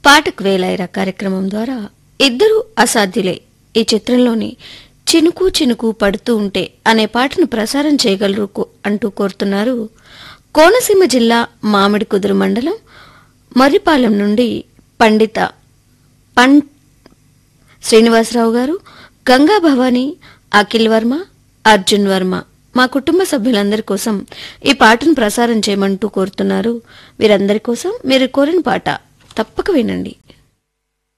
పాటకు వేలైరా కార్యక్రమం ద్వారా ఇద్దరు అసాధ్యులే ఈ చిత్రంలోని చినుకు చినుకు పడుతూ ఉంటే అనే పాటను ప్రసారం చేయగలరు కో- అంటూ కోరుతున్నారు కోనసీమ జిల్లా మామిడి కుదురు మండలం మర్రిపాలెం నుండి పండిత పం శ్రీనివాసరావు గారు గంగా భవాని అఖిల్ వర్మ అర్జున్ వర్మ మా కుటుంబ సభ్యులందరి కోసం ఈ పాటను ప్రసారం చేయమంటూ కోరుతున్నారు వీరందరి కోసం మీరు కోరిన పాట తప్పక వినండి